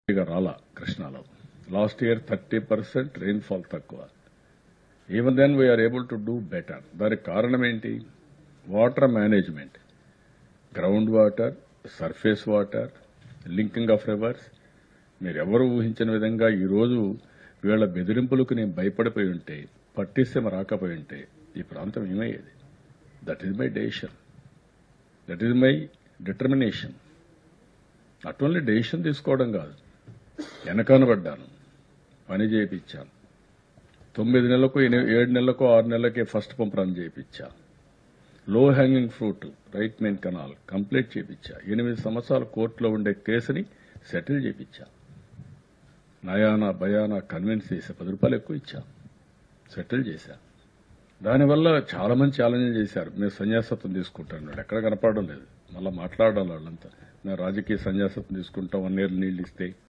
ఇక రాలా కృష్ణాలో last year thirty percent rainfall తక్కువ even then we are able to do better దానికి కారణం ఏంటి water management ground water surface water linking of rivers మీరెవరు ఊహించిన విధంగా ఈరోజు వీళ్ళ బెదిరింపులకు నేను భయపడిపోయి ఉంటే పట్టిసీమ రాకపోయి ఉంటే ఈ ప్రాంతం ఏమయ్యేది that is my decision that is my determination not only decision తీసుకోవడం కాదు వెనకానబడ్డాను పని చేయించాను తొమ్మిది నెలలకు ఎని- ఏడు నెలలకు ఆరు నెలలకే ఫస్ట్ పంప్ రన్ చేయించా low hanging fruit right main canal complete చేయించా ఎనిమిది సంవత్సరాల కోర్టులో ఉండే కేసుని సెటిల్ చేయించా నయానా భయానా కన్విన్స్ చేసా పది రూపాయలు ఎక్కువ ఇచ్చా సెటిల్ చేశా దానివల్ల చాలా మంది ఛాలెంజ్ చేశారు మేము సన్యాసత్వం తీసుకుంటాను ఎక్కడ కనపడడం లేదు మళ్ళీ మాట్లాడాలి వాళ్ళంతా మేము రాజకీయ సన్యాసత్వం తీసుకుంటాం వన్ ఇయర్ నీళ్ళు ఇస్తే